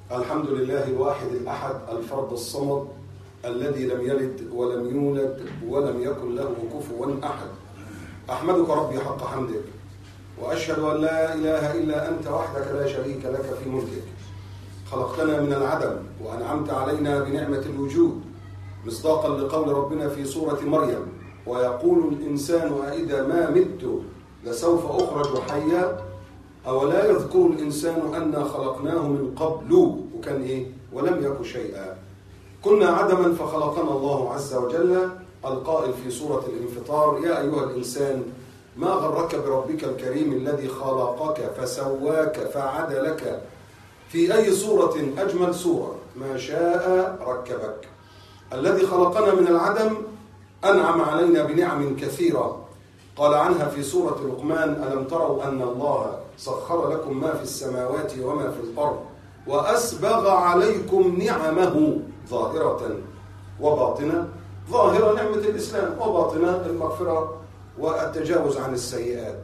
الحمد لله الواحد الأحد الفرد الصمد الذي لم يلد ولم يولد ولم يكن له كفوا أحد أحمدك ربي حق حمدك وأشهد أن لا إله إلا أنت وحدك لا شريك لك في ملكك خلقتنا من العدم وأنعمت علينا بنعمة الوجود مصداقا لقول ربنا في سورة مريم ويقول الإنسان أإذا ما مت لسوف أخرج حيا أولا يذكر الإنسان أنا خلقناه من قبل وكان إيه ولم يكن شيئا كنا عدما فخلقنا الله عز وجل القائل في سورة الانفطار يا أيها الإنسان ما غرك بربك الكريم الذي خلقك فسواك فعدلك في أي صورة أجمل صورة ما شاء ركبك الذي خلقنا من العدم أنعم علينا بنعم كثيرة قال عنها في سورة لقمان ألم تروا أن الله سخر لكم ما في السماوات وما في الأرض وأسبغ عليكم نعمه ظاهرة وباطنة ظاهرة نعمة الإسلام وباطنة المغفرة والتجاوز عن السيئات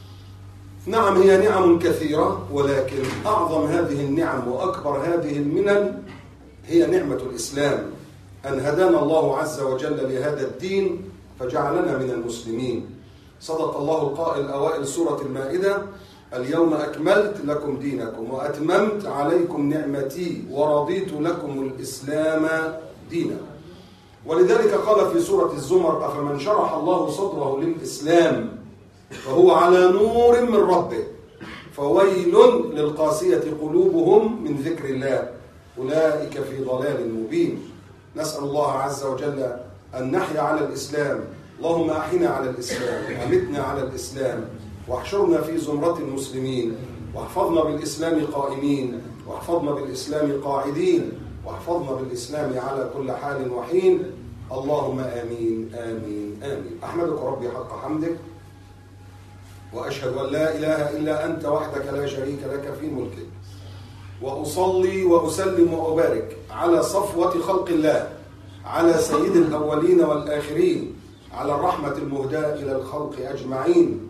نعم هي نعم كثيرة ولكن أعظم هذه النعم وأكبر هذه المنن هي نعمة الإسلام أن هدانا الله عز وجل لهذا الدين فجعلنا من المسلمين صدق الله القائل أوائل سورة المائدة اليوم أكملت لكم دينكم وأتممت عليكم نعمتي ورضيت لكم الإسلام دينا ولذلك قال في سورة الزمر أفمن شرح الله صدره للإسلام فهو على نور من ربه فويل للقاسية قلوبهم من ذكر الله أولئك في ضلال مبين نسأل الله عز وجل أن نحيا على الإسلام اللهم أحينا على الإسلام وأمتنا على الإسلام واحشرنا في زمرة المسلمين واحفظنا بالإسلام قائمين واحفظنا بالإسلام قاعدين واحفظنا بالإسلام على كل حال وحين اللهم آمين آمين آمين أحمدك ربي حق حمدك وأشهد أن لا إله إلا أنت وحدك لا شريك لك في ملكك وأصلي وأسلم وأبارك على صفوة خلق الله على سيد الأولين والآخرين على الرحمة المهداة إلى الخلق أجمعين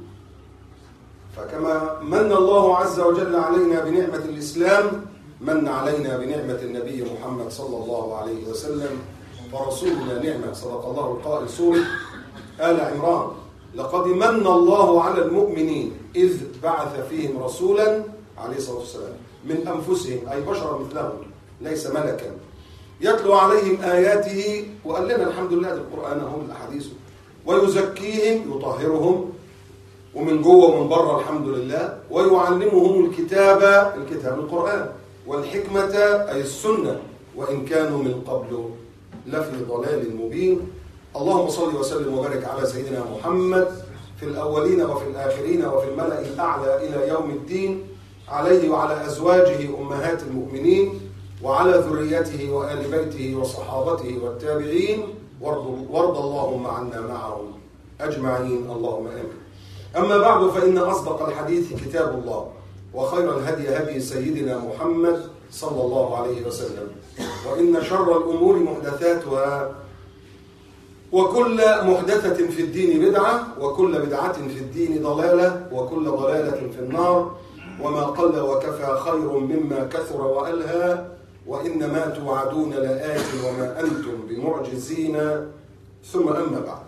فكما من الله عز وجل علينا بنعمة الإسلام من علينا بنعمة النبي محمد صلى الله عليه وسلم فرسولنا نعمة صدق الله القائل سورة آل عمران لقد من الله على المؤمنين إذ بعث فيهم رسولا عليه الصلاة والسلام من أنفسهم أي بشرا مثلهم ليس ملكا يتلو عليهم آياته وقال لنا الحمد لله القرآن هم الأحاديث ويزكيهم يطهرهم ومن جوه ومن بره الحمد لله ويعلمهم الكتاب الكتاب القرآن والحكمة أي السنة وإن كانوا من قبل لفي ضلال مبين اللهم صل وسلم وبارك على سيدنا محمد في الأولين وفي الآخرين وفي الملأ الأعلى إلى يوم الدين عليه وعلى أزواجه أمهات المؤمنين وعلى ذريته وآل بيته وصحابته والتابعين وارض, وارض اللهم عنا معهم أجمعين اللهم آمين أما بعد فإن أصدق الحديث كتاب الله وخير الهدي هدي سيدنا محمد صلى الله عليه وسلم وإن شر الأمور محدثاتها وكل محدثة في الدين بدعة وكل بدعة في الدين ضلالة وكل ضلالة في النار وما قل وكفى خير مما كثر وألهى وإنما توعدون لآت وما أنتم بمعجزين ثم أما بعد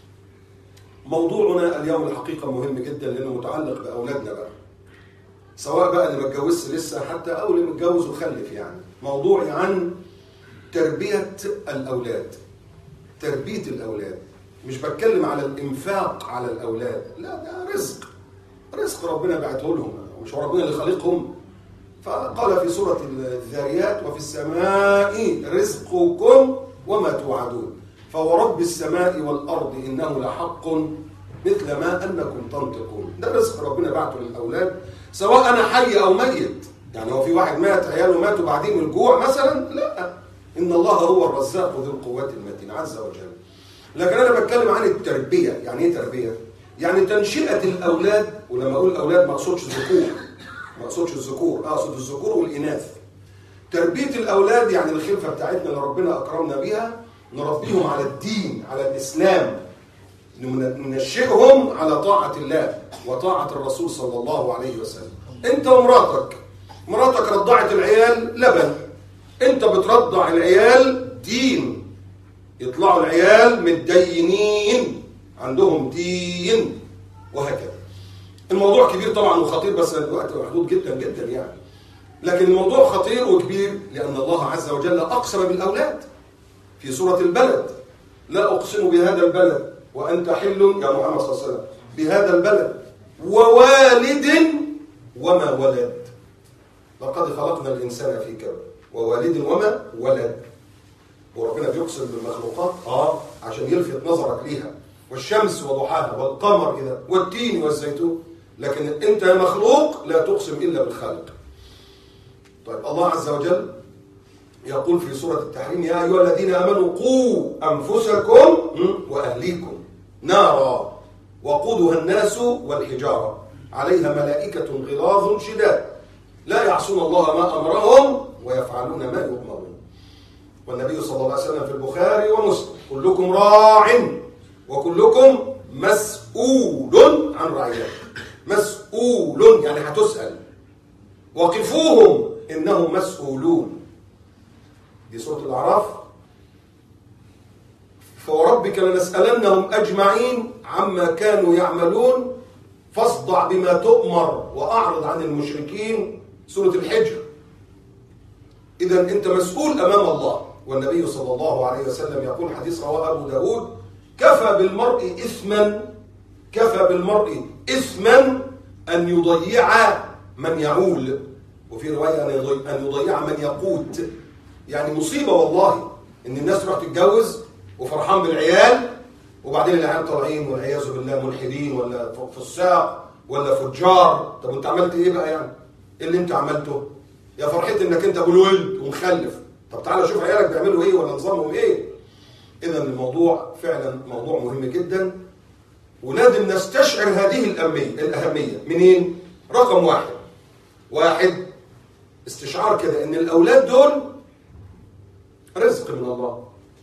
موضوعنا اليوم الحقيقة مهم جدا لأنه متعلق بأولادنا بقى سواء بقى اللي ما اتجوزش لسه حتى أو اللي متجوز وخلف يعني موضوعي عن تربية الأولاد تربية الأولاد مش بتكلم على الإنفاق على الأولاد لا ده رزق رزق ربنا بعته لهم مش هو ربنا اللي خالقهم فقال في سورة الذاريات وفي السماء رزقكم وما توعدون فورب السماء والأرض إنه لحق مثل ما أنكم تنطقون ده رزق ربنا بعته للأولاد سواء أنا حي أو ميت يعني هو في واحد مات عياله ماتوا بعدين من الجوع مثلا لا إن الله هو الرزاق ذو القوات المتين عز وجل لكن أنا بتكلم عن التربية يعني إيه تربية؟ يعني تنشئة الأولاد ولما أقول الأولاد ما أقصدش الذكور ما أقصدش الذكور أقصد الذكور والإناث تربية الأولاد يعني الخلفة بتاعتنا اللي ربنا أكرمنا بيها نربيهم على الدين على الإسلام ننشئهم على طاعة الله وطاعة الرسول صلى الله عليه وسلم أنت ومراتك مراتك رضعت العيال لبن انت بترضع العيال دين يطلعوا العيال متدينين عندهم دين وهكذا الموضوع كبير طبعا وخطير بس الوقت محدود جدا جدا يعني لكن الموضوع خطير وكبير لأن الله عز وجل أقسم بالأولاد في سورة البلد لا أقسم بهذا البلد وأنت حل يا محمد صلى الله عليه وسلم بهذا البلد ووالد وما ولد لقد خلقنا الإنسان في كبد ووالد وما ولد وربنا بيقسم بالمخلوقات اه عشان يلفت نظرك ليها والشمس وضحاها والقمر إذا والتين والزيتون لكن أنت يا مخلوق لا تقسم إلا بالخالق طيب الله عز وجل يقول في سورة التحريم يا أيها الذين آمنوا قوا أنفسكم وأهليكم نارا وقودها الناس والحجارة عليها ملائكة غلاظ شداد لا يعصون الله ما أمرهم ويفعلون ما يؤمرون والنبي صلى الله عليه وسلم في البخاري ومسلم كلكم راع وكلكم مسؤول عن رعيته مسؤول يعني هتسأل وقفوهم إنهم مسؤولون دي سورة الأعراف فوربك لنسألنهم أجمعين عما كانوا يعملون فاصدع بما تؤمر وأعرض عن المشركين سورة الحجر إذا أنت مسؤول أمام الله والنبي صلى الله عليه وسلم يقول حديث رواه أبو داود كفى بالمرء إثما كفى بالمرء إثما أن يضيع من يعول وفي رواية أن يضيع من يقوت يعني مصيبة والله إن الناس تروح تتجوز وفرحان بالعيال وبعدين العيال طالعين والعياذ بالله ملحدين ولا فساق ولا فجار طب انت عملت ايه بقى يعني؟ ايه اللي انت عملته؟ يا فرحتي انك انت ابو الولد ومخلف طب تعالى شوف عيالك بيعملوا ايه ولا نظامهم ايه؟ اذا الموضوع فعلا موضوع مهم جدا ولازم نستشعر هذه الأهمية الأهمية منين؟ رقم واحد واحد استشعار كده ان الاولاد دول رزق من الله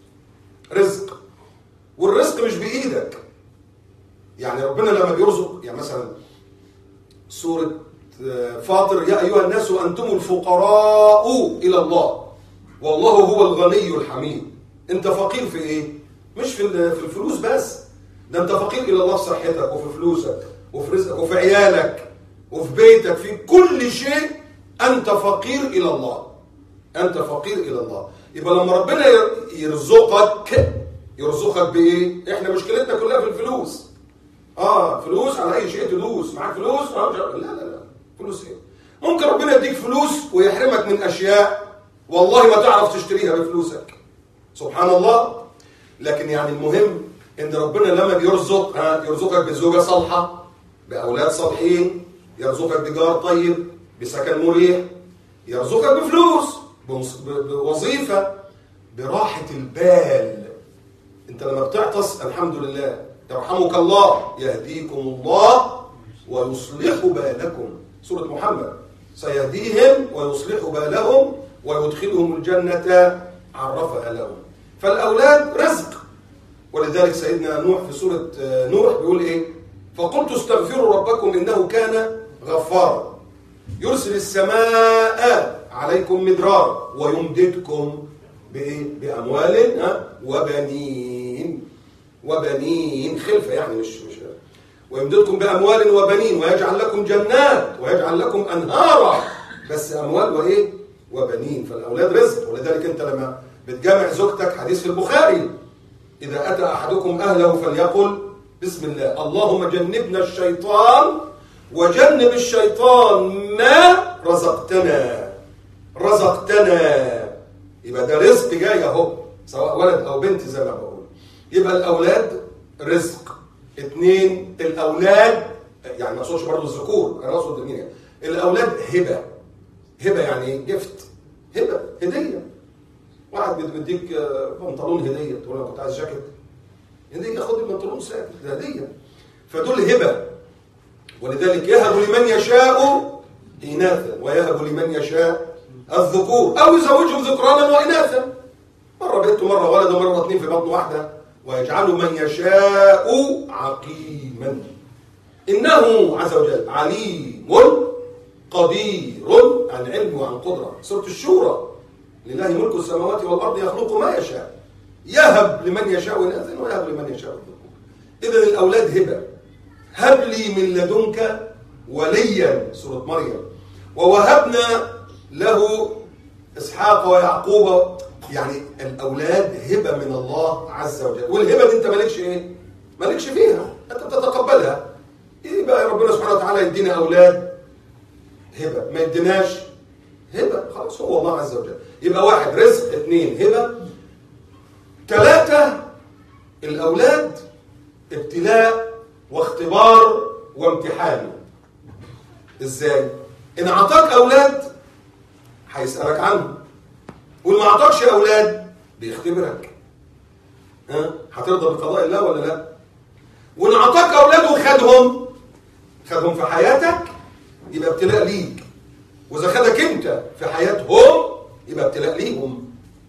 رزق والرزق مش بايدك يعني ربنا لما بيرزق يعني مثلا سورة فاطر يا أيها الناس أنتم الفقراء إلى الله والله هو الغني الحميد أنت فقير في إيه؟ مش في في الفلوس بس ده أنت فقير إلى الله في صحتك وفي فلوسك وفي رزقك وفي عيالك وفي بيتك في كل شيء أنت فقير إلى الله أنت فقير إلى الله يبقى لما ربنا يرزقك يرزقك بإيه؟ إحنا مشكلتنا كلها في الفلوس آه فلوس على أي شيء تدوس معاك فلوس؟ آه لا لا لا فلوس إيه؟ ممكن ربنا يديك فلوس ويحرمك من أشياء والله ما تعرف تشتريها بفلوسك سبحان الله لكن يعني المهم ان ربنا لما بيرزق ها يرزقك بزوجه صالحه باولاد صالحين يرزقك بجار طيب بسكن مريح يرزقك بفلوس بوظيفه براحه البال انت لما بتعطس الحمد لله يرحمك الله يهديكم الله ويصلح بالكم سوره محمد سيهديهم ويصلح بالهم ويدخلهم الجنه عرفها لهم فالاولاد رزق ولذلك سيدنا نوح في سورة نوح بيقول إيه فقلت استغفروا ربكم إنه كان غفارا يرسل السماء عليكم مدرارا ويمددكم بإيه؟ بأموال وبنين وبنين خلفة يعني مش مش ويمددكم بأموال وبنين ويجعل لكم جنات ويجعل لكم أنهارا بس أموال وإيه وبنين فالأولاد رزق ولذلك أنت لما بتجامع زوجتك حديث في البخاري إذا أتى أحدكم أهله فليقل بسم الله اللهم جنبنا الشيطان وجنب الشيطان ما رزقتنا رزقتنا يبقى ده رزق جاي اهو سواء ولد او بنت زي ما بقول يبقى الاولاد رزق اثنين الاولاد يعني ما اقصدش برضه الذكور انا اقصد مين يعني الاولاد هبه هبه يعني ايه جفت هبه هديه واحد بيديك بنطلون هديه تقول له كنت عايز جاكيت هديه خد البنطلون ساكت ده هديه فدول هبه ولذلك يهب لمن يشاء اناثا ويهب لمن يشاء الذكور او يزوجهم ذكرانا واناثا مره بنت مره ولد ومره اثنين في بطن واحده ويجعل من يشاء عقيما انه عز وجل عليم قدير عن علم وعن قدرة سورة الشورى لله ملك السماوات والأرض يخلق ما يشاء يهب لمن يشاء إناثا ويهب لمن يشاء الذكور إذا الأولاد هبة هب لي من لدنك وليا سورة مريم ووهبنا له إسحاق ويعقوب يعني الأولاد هبة من الله عز وجل والهبة دي أنت مالكش إيه؟ مالكش فيها أنت بتتقبلها يبقى ربنا سبحانه وتعالى يدينا أولاد هبة ما يديناش هبة خلاص هو الله عز وجل يبقى واحد رزق اثنين هبة ثلاثة الأولاد ابتلاء واختبار وامتحان ازاي؟ إن أعطاك أولاد هيسألك عنهم وإن ما أعطاكش أولاد بيختبرك ها؟ هترضى بقضاء الله ولا لا؟ وإن أعطاك أولاد وخدهم خدهم في حياتك يبقى ابتلاء ليك واذا خدك انت في حياتهم يبقى ابتلاء ليهم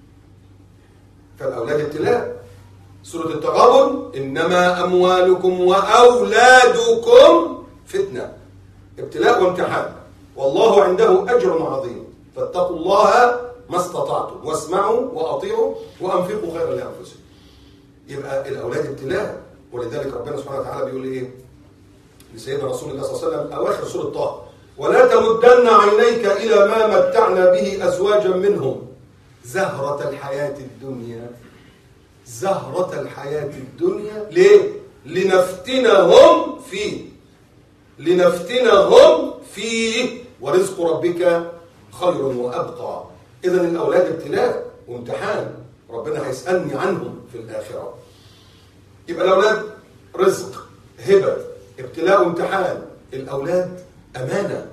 فالاولاد ابتلاء سوره التغابن انما اموالكم واولادكم فتنه ابتلاء وامتحان والله عنده اجر عظيم فاتقوا الله ما استطعتم واسمعوا واطيعوا وانفقوا خيرا لانفسكم يبقى الاولاد ابتلاء ولذلك ربنا سبحانه وتعالى بيقول ايه لسيدنا رسول الله صلى الله عليه وسلم اواخر سوره طه ولا تمدن عينيك الى ما متعنا به ازواجا منهم زهرة الحياة الدنيا زهرة الحياة الدنيا ليه؟ لنفتنهم فيه لنفتنهم فيه ورزق ربك خير وأبقى إذا الأولاد ابتلاء وامتحان ربنا هيسألني عنهم في الآخرة يبقى الأولاد رزق هبة ابتلاء وامتحان الأولاد أمانة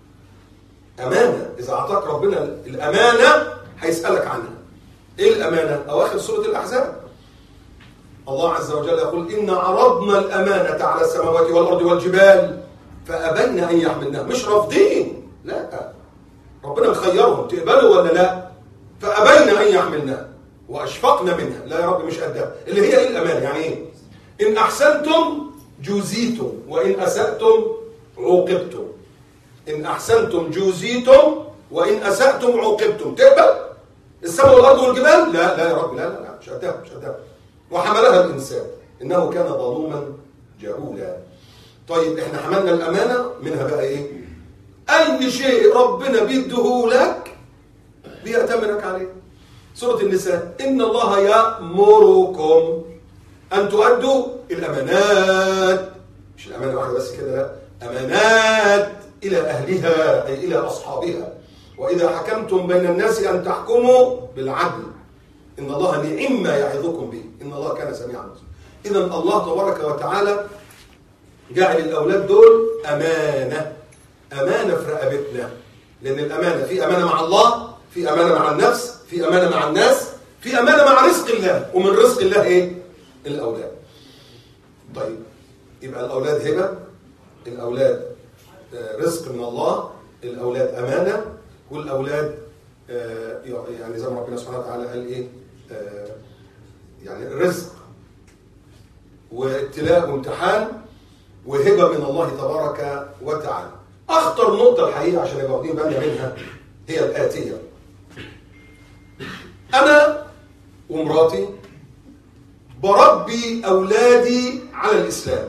أمانة إذا أعطاك ربنا الأمانة هيسألك عنها إيه الأمانة؟ أواخر سورة الأحزاب الله عز وجل يقول إن عرضنا الأمانة على السماوات والأرض والجبال فأبين أن يحملنها مش رافضين لا ربنا مخيرهم تقبلوا ولا لا فأبين أن يحملنها وأشفقنا منها لا يا رب مش قدها اللي هي إيه الأمانة يعني إيه إن أحسنتم جوزيتم وإن أسأتم عوقبتم إن أحسنتم جوزيتم وإن أسأتم عوقبتم تقبل السماء والأرض والجبال لا لا يا رب لا لا لا مش قدها مش قدها وحملها الإنسان إنه كان ظلوما جهولا طيب إحنا حملنا الأمانة منها بقى إيه أي شيء ربنا بيده لك بيأتمنك عليه سورة النساء إن الله يأمركم أن تؤدوا الأمانات مش الأمانة واحدة بس كده لا أمانات إلى أهلها أي إلى أصحابها وإذا حكمتم بين الناس أن تحكموا بالعدل إن الله نعم ما يعظكم به إن الله كان سميعا إذا الله تبارك وتعالى جعل الأولاد دول أمانة أمانة في رقبتنا لأن الأمانة في أمانة مع الله في أمانة مع النفس في أمانة مع الناس في أمانة مع رزق الله ومن رزق الله إيه؟ الأولاد طيب يبقى الأولاد هبة الأولاد رزق من الله الأولاد أمانة والأولاد يعني زي ما ربنا سبحانه وتعالى قال إيه يعني رزق وابتلاء وامتحان وهبة من الله تبارك وتعالى أخطر نقطة الحقيقة عشان يبقى واخدين بالنا منها هي الآتية أنا ومراتي بربي أولادي على الإسلام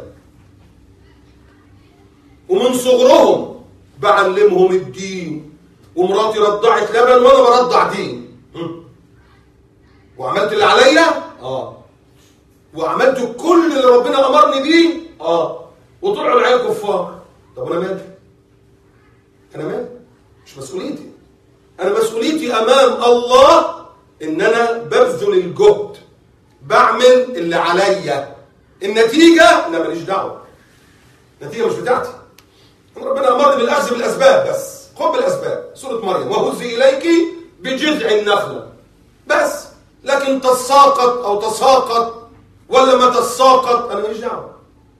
ومن صغرهم بعلمهم الدين ومراتي رضعت لبن وانا برضع دين وعملت اللي عليا اه وعملت كل اللي ربنا امرني بيه اه وطلعوا العيال كفار طب انا مالي انا مالي مش مسؤوليتي انا مسؤوليتي امام الله ان انا ببذل الجهد بعمل اللي عليا النتيجه انا ماليش دعوه النتيجه مش بتاعتي ربنا امرني بالاخذ بالاسباب بس خد بالاسباب سوره مريم وهزي اليك بجذع النخله بس لكن تساقط او تساقط ولا ما تساقط انا ماليش دعوه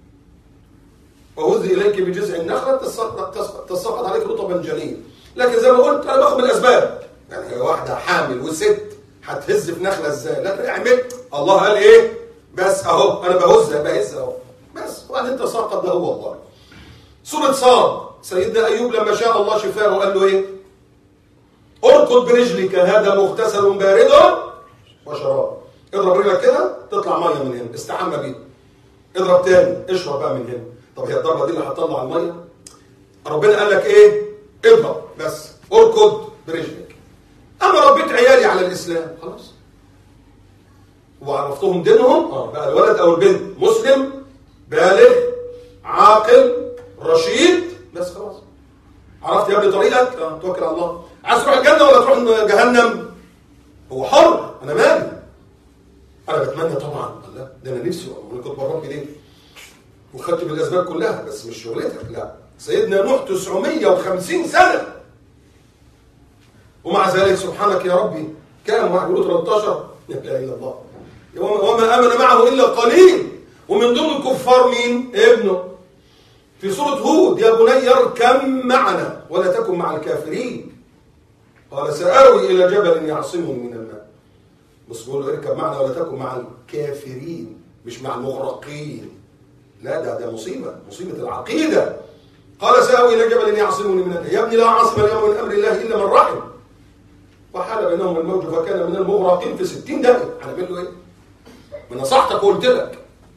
وهزي اليك بجذع النخله تساقط تساقط عليك رطبا جنيا لكن زي ما قلت انا باخد بالاسباب يعني واحده حامل وست هتهز في نخله ازاي لا اعمل الله قال ايه بس اهو انا بهز بهز اهو بس وبعدين تساقط ده هو الله سورة صاد سيدنا أيوب لما شاء الله شفاه قال له إيه اركض برجلك هذا مغتسل بارد وشراب اضرب رجلك كده تطلع ميه من هنا استحمى بيه اضرب تاني اشرب بقى من هنا طب هي الضربه دي اللي هتطلع الميه ربنا قال لك ايه اضرب بس اركض برجلك انا ربيت عيالي على الاسلام خلاص وعرفتهم دينهم اه بقى الولد او البنت مسلم بالغ عاقل رشيد بس خلاص عرفت يا ابني طريقك اه توكل على الله عايز تروح الجنه ولا تروح جهنم هو حر انا مالي انا بتمنى طبعا لا ده انا نفسي وانا كنت بربي ليه وخدت بالاسباب كلها بس مش شغلتك لا سيدنا نوح 950 سنه ومع ذلك سبحانك يا ربي كام واحد يقول 13 لا اله الا الله وما امن معه الا قليل ومن ضمن الكفار مين ابنه في سوره هود يا بني اركب معنا ولا تكن مع الكافرين قال سآوي الى جبل يعصمني من الماء بص بيقول له اركب معنا ولا تكن مع الكافرين مش مع المغرقين لا ده ده مصيبه مصيبه العقيده قال سآوي الى جبل يعصمني من الماء يا ابني لا عاصم اليوم من امر الله الا من رحم وحال بينهم الموج فكان من المغرقين في 60 دقيقه هنعمل له ايه؟ ما نصحتك وقلت لك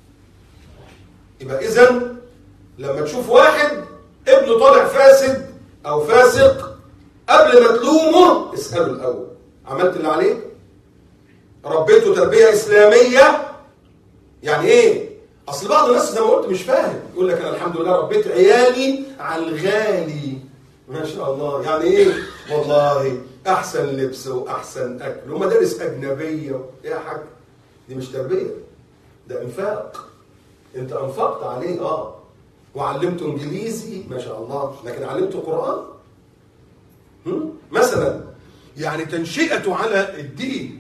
يبقى اذا لما تشوف واحد ابنه طالع فاسد او فاسق قبل ما تلومه اساله الاول عملت اللي عليك ربيته تربيه اسلاميه يعني ايه اصل بعض الناس زي ما قلت مش فاهم يقول لك انا الحمد لله ربيت عيالي على الغالي ما شاء الله يعني ايه والله احسن لبس واحسن اكل ومدارس اجنبيه يا حاج دي مش تربيه ده انفاق انت انفقت عليه اه وعلمته انجليزي ما شاء الله لكن علمته قران هم؟ مثلا يعني تنشئته على الدين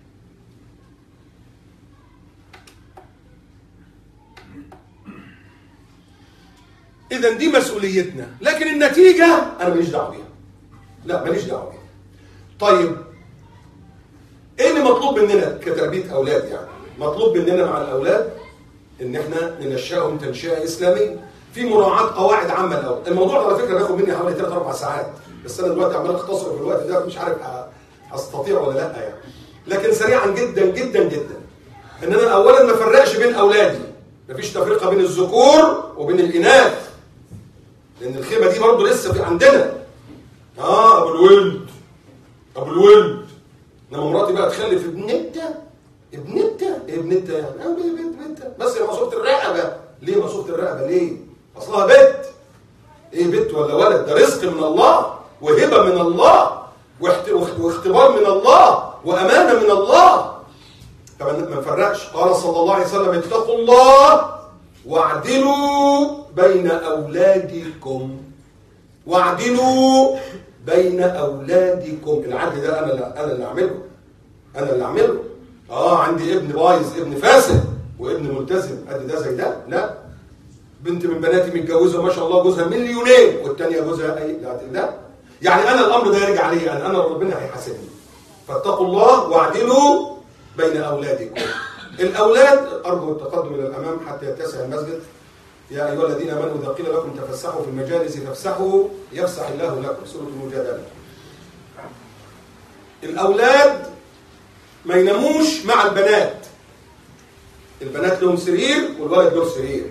اذا دي مسؤوليتنا لكن النتيجه انا ماليش دعوه بيها لا ماليش دعوه بيها طيب ايه اللي مطلوب مننا كتربيه اولاد يعني مطلوب مننا مع الاولاد ان احنا ننشئهم تنشئه اسلاميه في مراعاه قواعد عامه الاول الموضوع على فكره بياخد مني حوالي 3 4 ساعات بس انا دلوقتي عمال اختصر في الوقت ده مش عارف استطيع ولا لا يعني لكن سريعا جدا جدا جدا ان انا اولا ما افرقش بين اولادي مفيش تفرقه بين الذكور وبين الاناث لان الخيبه دي برضه لسه في عندنا اه ابو الولد ابو الولد لما مراتي بقى تخلف ابنتها ابنتها ايه ابنتها يعني اه ابنتها بس هي مصوبه الرقبه ليه مصوبه الرقبه ليه اصلها بنت ايه بنت ولا ولد ده رزق من الله وهبه من الله واختبار من الله وامانه من الله طبعا ما نفرقش قال صلى الله عليه وسلم اتقوا الله واعدلوا بين اولادكم واعدلوا بين اولادكم العدل ده انا اللي انا اللي اعمله انا اللي اعمله اه عندي ابن بايظ ابن فاسد وابن ملتزم قد ده زي ده لا بنت من بناتي متجوزه ما شاء الله جوزها مليونين والثانيه جوزها اي لا يعني انا الامر ده يرجع علي انا انا ربنا هيحاسبني فاتقوا الله واعدلوا بين اولادكم الاولاد ارجو التقدم الى الامام حتى يتسع المسجد يا ايها الذين امنوا اذا قيل لكم تفسحوا في المجالس فافسحوا يفسح الله لكم سوره المجادله الاولاد ما يناموش مع البنات البنات لهم سرير والولد له سرير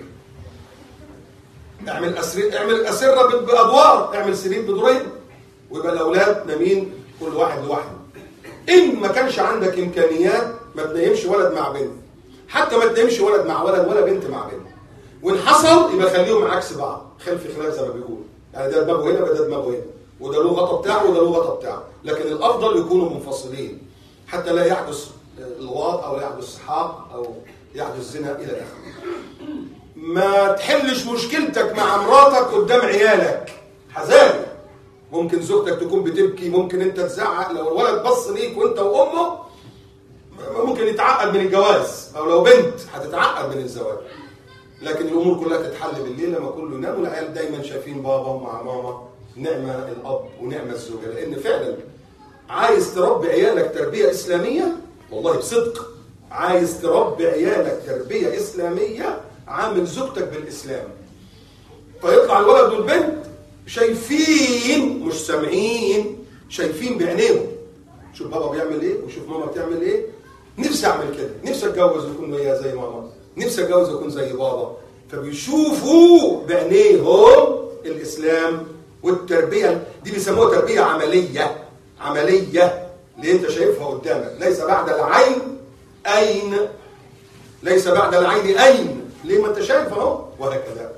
اعمل أسرير اعمل اسره بادوار اعمل سرير بدورين ويبقى الاولاد نايمين كل واحد لوحده ان ما كانش عندك امكانيات ما تنيمش ولد مع بنت حتى ما تنيمش ولد مع ولد ولا بنت مع بنت وان حصل يبقى خليهم عكس بعض خلف خلاف زي ما بيقول يعني ده دماغه هنا وده دماغه هنا وده له غطا بتاعه وده له غطا بتاعه لكن الافضل يكونوا منفصلين حتى لا يحدث الواط او لا يحدث سحاق او يحدث زنا الى اخره ما تحلش مشكلتك مع مراتك قدام عيالك حذاري ممكن زوجتك تكون بتبكي ممكن انت تزعق لو الولد بص ليك وانت وامه ممكن يتعقد من الجواز او لو بنت هتتعقد من الزواج لكن الامور كلها تتحل بالليل لما كله ينام والعيال دايما شايفين بابا مع ماما نعمه الاب ونعمه الزوجه لان فعلا عايز تربي عيالك تربيه اسلاميه والله بصدق عايز تربي عيالك تربيه اسلاميه عامل زوجتك بالاسلام فيطلع الولد والبنت شايفين مش سامعين شايفين بعينيهم شوف بابا بيعمل ايه وشوف ماما بتعمل ايه نفسي اعمل كده نفسي اتجوز واكون وياها زي ماما نفسي اتجوز واكون زي بابا فبيشوفوا بعينيهم الاسلام والتربيه دي بيسموها تربيه عمليه عمليه اللي انت شايفها قدامك ليس بعد العين اين ليس بعد العين اين ليه ما انت شايف اهو وهكذا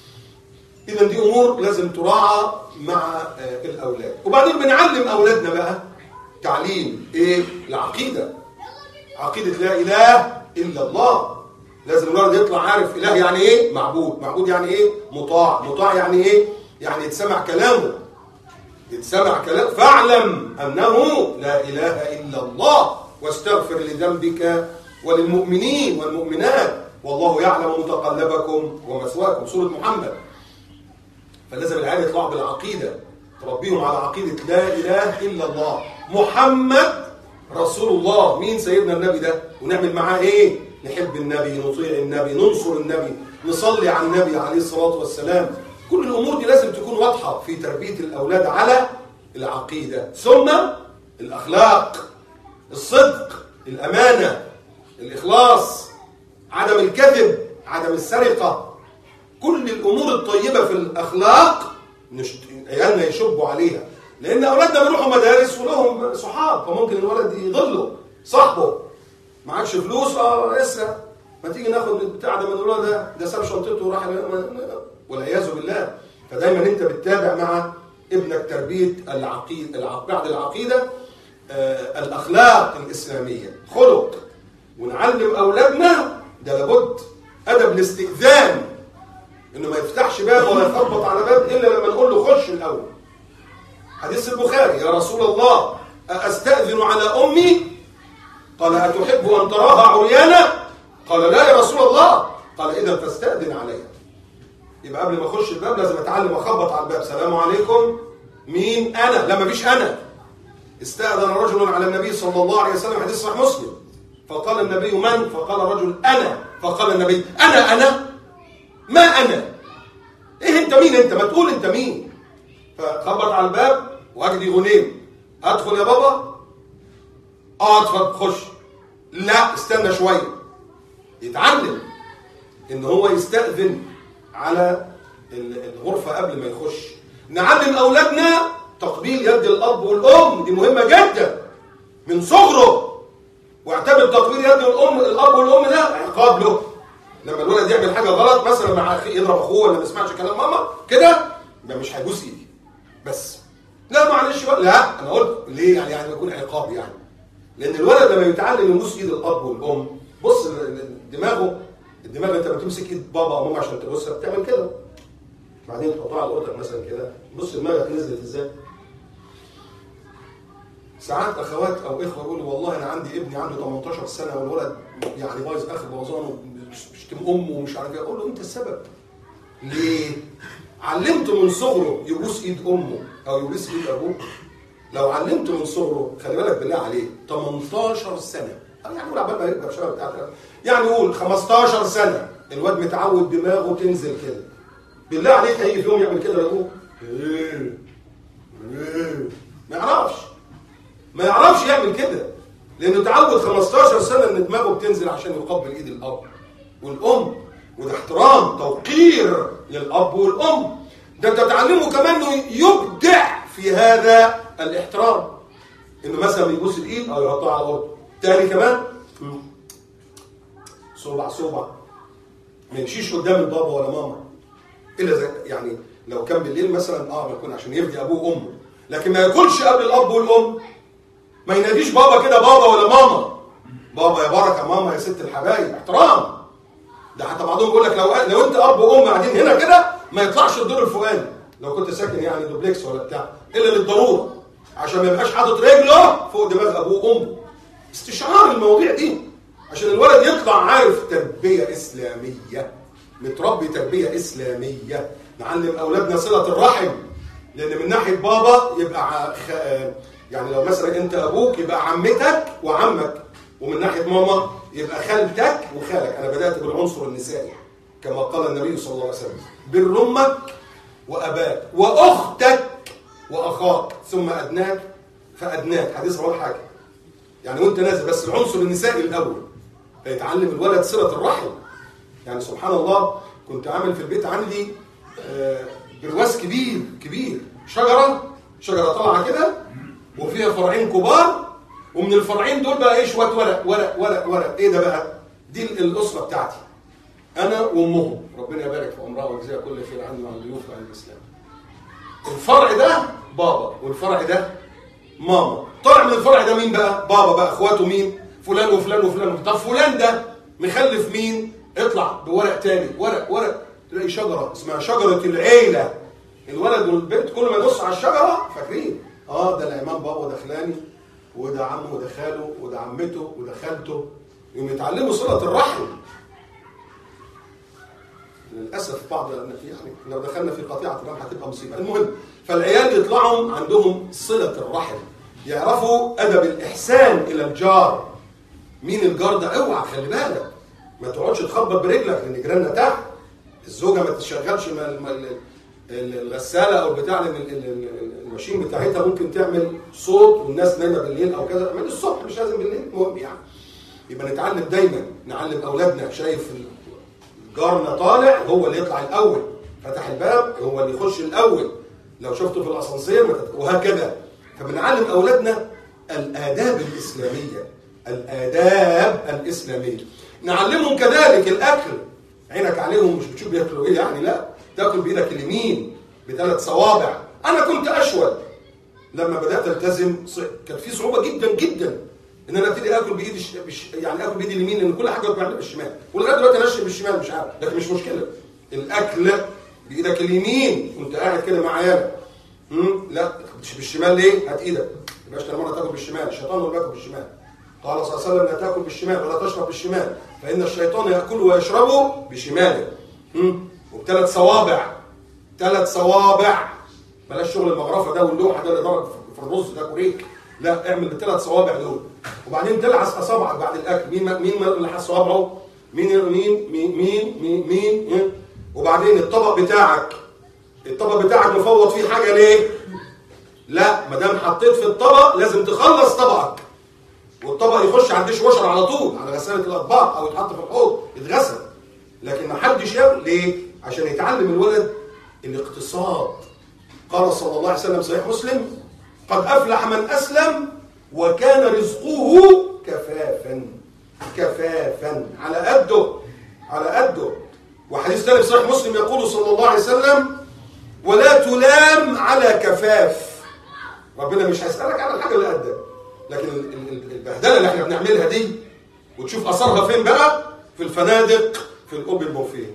اذا دي امور لازم تراعى مع آه، الاولاد وبعدين بنعلم اولادنا بقى تعليم ايه العقيده عقيده لا اله الا الله لازم الولد يطلع عارف اله يعني ايه معبود معبود يعني ايه مطاع مطاع يعني ايه يعني يتسمع كلامه يتسمع كلام فاعلم انه لا اله الا الله واستغفر لذنبك وللمؤمنين والمؤمنات والله يعلم متقلبكم ومثواكم سوره محمد فلازم العيال يطلعوا بالعقيده تربيهم على عقيده لا اله الا الله محمد رسول الله مين سيدنا النبي ده ونعمل معاه ايه نحب النبي نطيع النبي ننصر النبي نصلي على النبي عليه الصلاه والسلام كل الامور دي لازم تكون واضحه في تربيه الاولاد على العقيده ثم الاخلاق الصدق الامانه الاخلاص عدم الكذب عدم السرقه كل الامور الطيبه في الاخلاق نشت- عيالنا يشبوا عليها لان اولادنا بيروحوا مدارس ولهم صحاب فممكن الولد يضله صاحبه معكش فلوس اه اسرق ما تيجي ناخد البتاع ده من الولد ده ده ساب شنطته وراح والعياذ بالله فدايما انت بتتابع مع ابنك تربيه العقيده الع- بعد العقيده آه الاخلاق الاسلاميه خلق ونعلم اولادنا ده لابد ادب الاستئذان انه ما يفتحش باب ولا يخبط على باب الا لما نقول له خش الاول حديث البخاري يا رسول الله أستأذن على أمي قال أتحب أن تراها عريانة قال لا يا رسول الله قال إذا فاستأذن عليها يبقى قبل ما أخش الباب لازم أتعلم أخبط على الباب سلام عليكم مين أنا لا مفيش أنا استأذن رجل على النبي صلى الله عليه وسلم حديث صحيح مسلم فقال النبي من فقال الرجل أنا فقال النبي أنا أنا ما أنا إيه أنت مين أنت ما تقول أنت مين فخبط على الباب واجدي غنيم ادخل يا بابا اه اتفضل خش لا استنى شويه يتعلم ان هو يستأذن على ال- الغرفه قبل ما يخش نعلم اولادنا تقبيل يد الاب والام دي مهمه جدا من صغره واعتبر تقبيل يد الام الاب والام ده عقاب له لما الولد يعمل حاجه غلط مثلا مع اخيه يضرب اخوه ولا ما يسمعش كلام ماما كده ده مش هيبوس ايدي بس لا معلش بقى لا انا قلت ليه يعني يعني يكون عقاب يعني لان الولد لما يتعلم يبوس ايد الاب والام بص ال- ال- دماغه الدماغ انت بتمسك ايد بابا او ماما عشان تبوسها بتعمل كده بعدين تحطها على القطه مثلا كده بص دماغك نزلت ازاي ساعات اخوات او اخوه يقولوا والله انا عندي ابني عنده 18 سنه والولد يعني بايظ اخر بوظان وبيشتم امه ومش عارف ايه اقول له انت السبب ليه؟ علمته من صغره يبوس ايد امه او يبوس ايد ابوه لو علمته من صغره خلي بالك بالله عليه 18 سنه أو يعني قول عبال ما يكبر شويه بتاع كده. يعني قول 15 سنه الواد متعود دماغه تنزل كده بالله عليك هيجي في يوم يعمل كده لابوه ايه ايه ما يعرفش ما يعرفش يعمل كده لانه اتعود 15 سنه ان دماغه بتنزل عشان يقبل ايد الاب والام وده احترام توقير للاب والام ده انت تعلمه كمان انه يبدع في هذا الاحترام انه مثلا يبوس الايد او يحطها على الارض تاني كمان صوبع صوبع ما يمشيش قدام البابا ولا ماما الا زي يعني لو كان بالليل مثلا اه يكون عشان يرضي ابوه وامه لكن ما ياكلش قبل الاب والام ما يناديش بابا كده بابا ولا ماما بابا يا بركه ماما يا ست الحبايب احترام ده حتى بعضهم يقول لك لو لو انت اب وام قاعدين هنا كده ما يطلعش الدور الفوقاني لو كنت ساكن يعني دوبلكس ولا بتاع الا للضروره عشان ما يبقاش حاطط رجله فوق دماغ ابوه وامه استشعار المواضيع دي عشان الولد يطلع عارف تربيه اسلاميه متربي تربيه اسلاميه نعلم اولادنا صله الرحم لان من ناحيه بابا يبقى ع- خ- يعني لو مثلا انت ابوك يبقى عمتك وعمك ومن ناحيه ماما يبقى خالتك وخالك انا بدات بالعنصر النسائي كما قال النبي صلى الله عليه وسلم بر امك واباك واختك واخاك ثم ادناك فادناك حديث رواه حاجه يعني وانت نازل بس العنصر النسائي الاول فيتعلم الولد صله الرحم يعني سبحان الله كنت عامل في البيت عندي آه، برواز كبير كبير شجره شجره طالعه كده وفيها فرعين كبار ومن الفرعين دول بقى ايه شويه ورق ورق ورق ورق ايه ده بقى؟ دي الاسره بتاعتي انا وامهم ربنا يبارك في عمرها ويجزيها كل خير عني وعن الضيوف وعن الاسلام الفرع ده بابا والفرع ده ماما طلع من الفرع ده مين بقى بابا بقى اخواته مين فلان وفلان وفلان طب فلان ده مخلف مين اطلع بورق تاني ورق ورق تلاقي شجره اسمها شجره العيله الولد والبنت كل ما يبص على الشجره فاكرين اه ده الامام بابا ده فلاني وده عمه وده خاله وده عمته وده خالته يوم يتعلموا صله الرحم للاسف بعض يعني لو دخلنا في قطيعه الرحم هتبقى مصيبه المهم فالعيال يطلعوا عندهم صله الرحم يعرفوا ادب الاحسان الى الجار مين الجار ده اوعى خلي بالك ما تقعدش تخبط برجلك لان جيراننا تحت الزوجه ما تشغلش ما- ما- ال- ال- الغساله او البتاع لان ال- ال- ال- الماشين بتاعتها ممكن تعمل صوت والناس نايمه بالليل او كذا من الصبح مش لازم بالليل المهم يعني يبقى نتعلم دايما نعلم اولادنا شايف جارنا طالع هو اللي يطلع الاول فتح الباب هو اللي يخش الاول لو شفته في الاسانسير ما تت- وهكذا فبنعلم اولادنا الاداب الاسلاميه الاداب الاسلاميه نعلمهم كذلك الاكل عينك عليهم مش بتشوف بياكلوا ايه يعني لا تاكل بايدك اليمين بثلاث صوابع انا كنت اشول لما بدات التزم ص- كان في صعوبه جدا جدا ان انا ابتدي اكل بايدي الش- بش... يعني اكل بايدي اليمين لان كل حاجه كنت بعملها بالشمال ولغايه دلوقتي انا اشرب بالشمال مش عارف لكن مش مشكله الاكل بايدك اليمين وانت قاعد كده مع عيالك مم؟ لا مش بالشمال ليه؟ هات ايدك ما يبقاش مره تاكل بالشمال الشيطان هو اللي بياكل بالشمال قال صلى الله عليه وسلم لا تاكل بالشمال ولا تشرب بالشمال فان الشيطان ياكل ويشرب بشماله مم؟ وبثلاث صوابع ثلاث صوابع بلاش شغل المغرفه ده واللوحه ده اللي ضرب في الرز ده كوريك لا اعمل بالثلاث صوابع دول وبعدين تلعس اصابعك بعد الاكل مين مين اللي لحس صوابعه مين مين مين مين مين, مين؟ مين؟ وبعدين الطبق بتاعك الطبق بتاعك مفوض فيه حاجه ليه لا ما دام حطيت في الطبق لازم تخلص طبقك والطبق يخش على الديش واشر على طول على غساله الاطباق او يتحط في الحوض يتغسل لكن ما حدش ياكل ليه عشان يتعلم الولد الاقتصاد قال صلى الله عليه وسلم صحيح مسلم قد افلح من اسلم وكان رزقه كفافا كفافا على قده على قده وحديث ثاني في صحيح مسلم يقول صلى الله عليه وسلم ولا تلام على كفاف ربنا مش هيسالك على الحاجه اللي قدك لكن ال- ال- ال- البهدله اللي احنا بنعملها دي وتشوف اثرها فين بقى في الفنادق في الاوبن بوفيه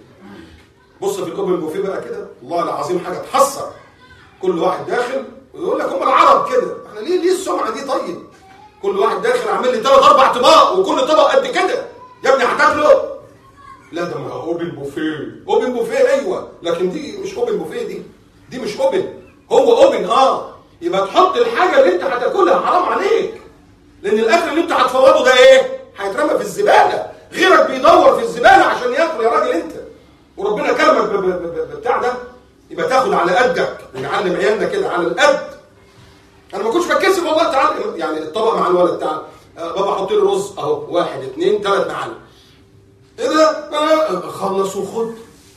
بص في الاوبن بوفيه بقى كده والله العظيم حاجه تحسر كل واحد داخل ويقول لك هم العرب كده احنا ليه ليه السمعه دي طيب كل واحد داخل عامل لي ثلاث اربع طباق وكل طبق قد كده يا ابني هتاكله لا ده ما هو اوبن بوفيه اوبن بوفيه ايوه لكن دي مش اوبن بوفيه دي دي مش اوبن هو اوبن اه يبقى تحط الحاجه اللي انت هتاكلها حرام عليك لان الاكل اللي انت هتفوضه ده ايه هيترمى في الزباله غيرك بيدور في الزباله عشان ياكل يا راجل انت وربنا كرمك ب- ب- ب- ببتاع ده يبقى تاخد على قدك ونعلم عيالنا كده على القد انا ما كنتش بتكسب والله تعال يعني الطبق مع الولد تعال آه، بابا حط لي رز اهو واحد اثنين ثلاث معالق ايه ده آه، خلص وخد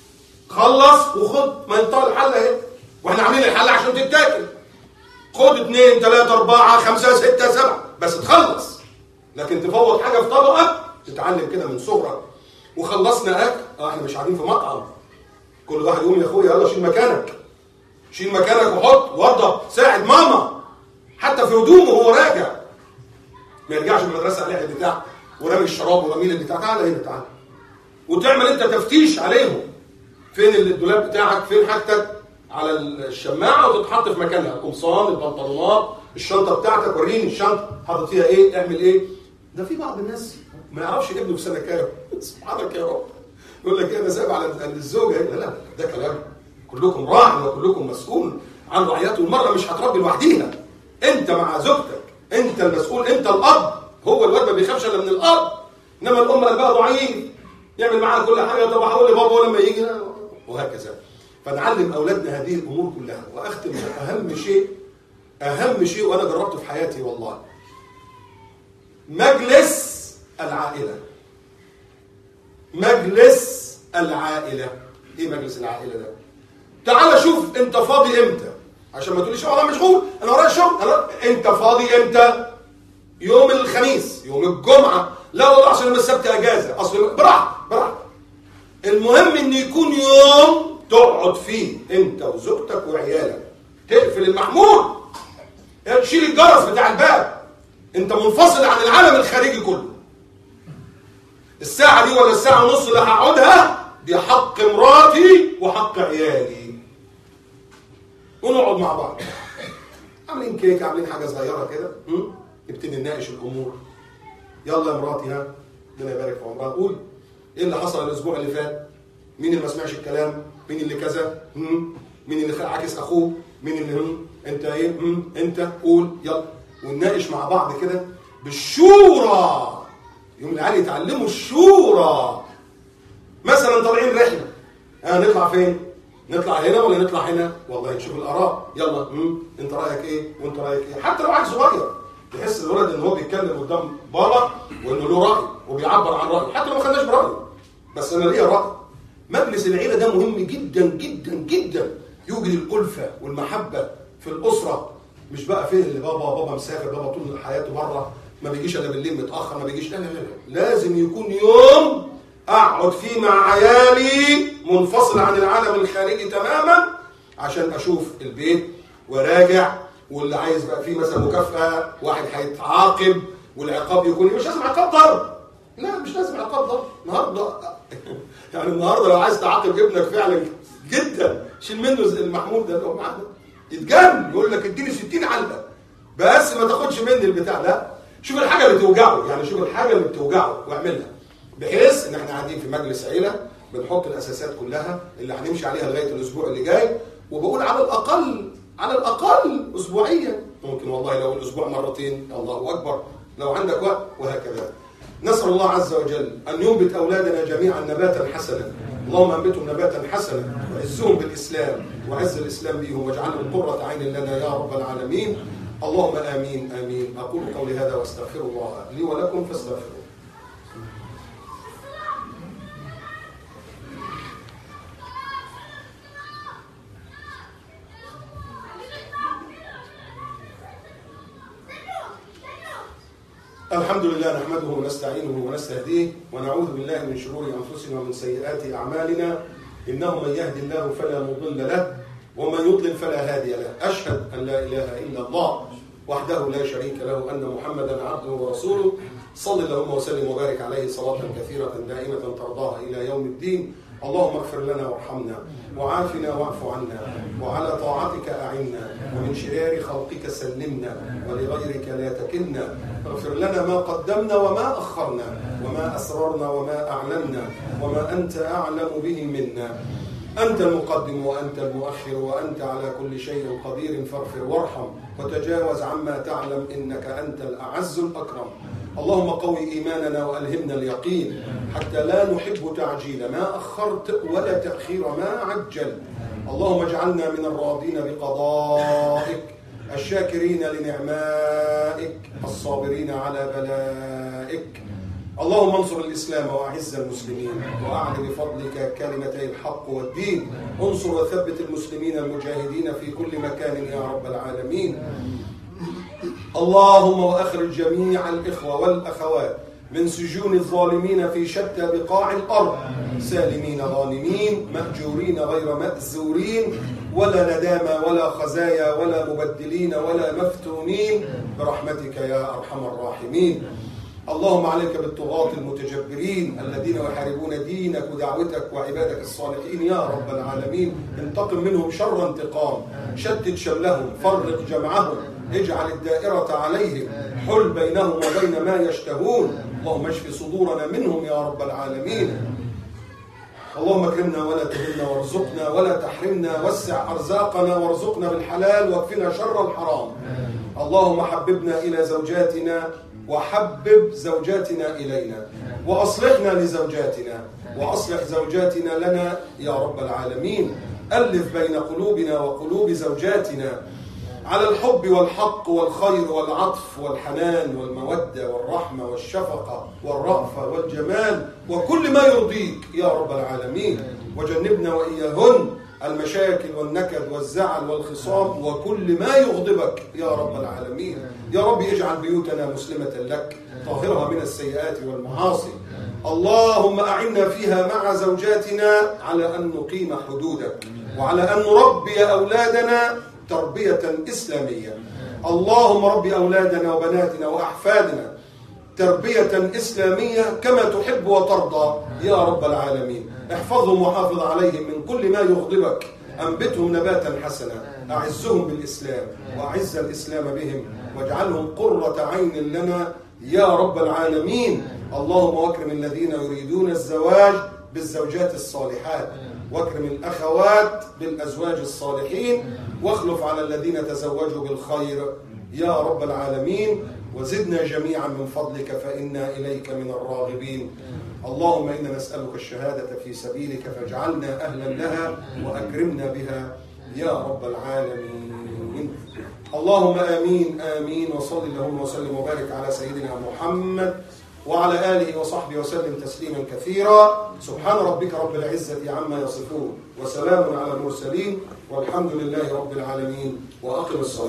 خلص وخد ما انت الحله اهي واحنا عاملين الحله عشان تتاكل خد اثنين ثلاثة أربعة خمسة ستة سبعة بس تخلص لكن تفوض حاجة في طبقك تتعلم كده من صغرك وخلصنا أكل اه احنا مش قاعدين في مطعم كل واحد يقوم يا اخويا يلا شيل مكانك شيل مكانك وحط وضب ساعد ماما حتى في هدومه وهو راجع ما يرجعش من المدرسه عليه البتاع ورامي الشراب ورامي البتاع تعالى هنا تعالى وتعمل انت تفتيش عليهم فين الدولاب بتاعك فين حاجتك على الشماعه وتتحط في مكانها القمصان البنطلونات الشنطه بتاعتك وريني الشنطه حاطط فيها ايه اعمل ايه ده في بعض الناس ما يعرفش ابنه في سنه كام سبحانك يا رب يقول لك ايه انا سايب على على الزوجه لا لا ده كلام كلكم راع وكلكم مسؤول عن رعيته المرأة مش هتربي لوحديها انت مع زوجتك انت المسؤول انت الاب هو الواد ما بيخافش الا من الاب انما الام قلبها ضعيف يعمل معاها كل حاجه طب هقول لبابا لما يجي وهكذا فنعلم اولادنا هذه الامور كلها واختم باهم شيء اهم شيء وانا جربته في حياتي والله مجلس العائله مجلس العائله ايه مجلس العائله ده تعال شوف انت فاضي امتى عشان ما تقوليش والله مشغول انا ورايا شغل أنا... انت فاضي امتى يوم الخميس يوم الجمعه لا والله عشان يوم السبت اجازه اصل براحتك براحتك المهم ان يكون يوم تقعد فيه انت وزوجتك وعيالك تقفل المحمول تشيل الجرس بتاع الباب انت منفصل عن العالم الخارجي كله الساعة دي ولا الساعة ونص اللي هقعدها دي حق مراتي وحق عيالي ونقعد مع بعض عاملين كيك عاملين حاجة صغيرة كده م? نبتدي نناقش الأمور يلا يا مراتي ها ربنا يبارك في عمرها قول ايه اللي حصل الأسبوع اللي فات مين اللي ما سمعش الكلام مين اللي كذا م? مين اللي عاكس أخوه مين اللي هم انت ايه م? انت قول يلا ونناقش مع بعض كده بالشورى يوم العيال يتعلموا الشورى مثلا طالعين رحله اه نطلع فين نطلع هنا ولا نطلع هنا والله نشوف الاراء يلا مم. انت رايك ايه وانت رايك ايه حتى لو عيل صغير تحس الولد ان هو بيتكلم قدام بابا وانه له راي وبيعبر عن رايه حتى لو ما خدناش برايه بس انا ليا راي مجلس العيله ده مهم جدا جدا جدا يوجد الالفه والمحبه في الاسره مش بقى فين اللي بابا بابا مسافر بابا طول حياته بره ما بيجيش الا بالليل متاخر ما بيجيش لا لا لا لازم يكون يوم اقعد فيه مع عيالي منفصل عن العالم الخارجي تماما عشان اشوف البيت وراجع واللي عايز بقى فيه مثلا مكافاه واحد هيتعاقب والعقاب يكون مش لازم عقاب ضرب لا مش لازم عقاب ضرب النهارده يعني النهارده لو عايز تعاقب ابنك فعلا جدا شيل منه المحمول ده اللي هو معاه يتجنن يقول لك اديني 60 علقه بس ما تاخدش مني البتاع ده شوف الحاجه اللي توجعه يعني شوف الحاجه اللي بتوجعه واعملها بحيث ان احنا قاعدين في مجلس عيله بنحط الاساسات كلها اللي هنمشي عليها لغايه الاسبوع اللي جاي وبقول على الاقل على الاقل اسبوعيا ممكن والله لو الاسبوع مرتين الله اكبر لو عندك وقت وهكذا نسال الله عز وجل ان ينبت اولادنا جميعا نباتا حسنا اللهم انبتهم نباتا حسنا وعزهم بالاسلام وعز الاسلام بهم واجعلهم قره عين لنا يا رب العالمين اللهم امين امين اقول قولي هذا واستغفر الله لي ولكم فاستغفروه الحمد لله نحمده ونستعينه ونستهديه ونعوذ بالله من شرور انفسنا ومن سيئات اعمالنا انه من يهد الله فلا مضل له ومن يضلل فلا هادي له اشهد ان لا اله الا الله وحده لا شريك له ان محمدا عبده ورسوله صل اللهم وسلم وبارك عليه صلاه كثيره دائمه ترضاها الى يوم الدين اللهم اغفر لنا وارحمنا وعافنا واعف عنا وعلى طاعتك اعنا ومن شرار خلقك سلمنا ولغيرك لا تكلنا اغفر لنا ما قدمنا وما اخرنا وما اسررنا وما اعلنا وما انت اعلم به منا أنت المقدم وأنت المؤخر وأنت على كل شيء قدير فاغفر وارحم وتجاوز عما تعلم إنك أنت الأعز الأكرم اللهم قوي إيماننا وألهمنا اليقين حتى لا نحب تعجيل ما أخرت ولا تأخير ما عجل اللهم اجعلنا من الراضين بقضائك الشاكرين لنعمائك الصابرين على بلائك اللهم انصر الإسلام وأعز المسلمين وأعل بفضلك كلمتي الحق والدين انصر وثبت المسلمين المجاهدين في كل مكان يا رب العالمين اللهم وأخرج جميع الإخوة والأخوات من سجون الظالمين في شتى بقاع الأرض سالمين غانمين مأجورين غير مأزورين ولا ندامة ولا خزايا ولا مبدلين ولا مفتونين برحمتك يا أرحم الراحمين اللهم عليك بالطغاة المتجبرين الذين يحاربون دينك ودعوتك وعبادك الصالحين يا رب العالمين انتقم منهم شر انتقام شتت شملهم فرق جمعهم اجعل الدائرة عليهم حل بينهم وبين ما يشتهون اللهم اشف صدورنا منهم يا رب العالمين اللهم اكرمنا ولا تهنا وارزقنا ولا تحرمنا وسع ارزاقنا وارزقنا بالحلال واكفنا شر الحرام اللهم حببنا الى زوجاتنا وحبب زوجاتنا إلينا وأصلحنا لزوجاتنا وأصلح زوجاتنا لنا يا رب العالمين ألف بين قلوبنا وقلوب زوجاتنا على الحب والحق والخير والعطف والحنان والمودة والرحمة والشفقة والرأفة والجمال وكل ما يرضيك يا رب العالمين وجنبنا وإياهن المشاكل والنكد والزعل والخصام وكل ما يغضبك يا رب العالمين يا رب اجعل بيوتنا مسلمة لك طاهرها من السيئات والمعاصي اللهم أعنا فيها مع زوجاتنا على أن نقيم حدودك وعلى أن نربي أولادنا تربية إسلامية اللهم رب أولادنا وبناتنا وأحفادنا تربية إسلامية كما تحب وترضى يا رب العالمين احفظهم وحافظ عليهم من كل ما يغضبك أنبتهم نباتا حسنا أعزهم بالإسلام وأعز الإسلام بهم واجعلهم قرة عين لنا يا رب العالمين اللهم واكرم الذين يريدون الزواج بالزوجات الصالحات واكرم الأخوات بالأزواج الصالحين واخلف على الذين تزوجوا بالخير يا رب العالمين وزدنا جميعا من فضلك فإنا إليك من الراغبين اللهم إنا نسألك الشهادة في سبيلك فاجعلنا أهلا لها وأكرمنا بها يا رب العالمين اللهم آمين آمين وصل اللهم وسلم وبارك على سيدنا محمد وعلى آله وصحبه وسلم تسليما كثيرا سبحان ربك رب العزة عما يصفون وسلام على المرسلين والحمد لله رب العالمين وأقم الصلاة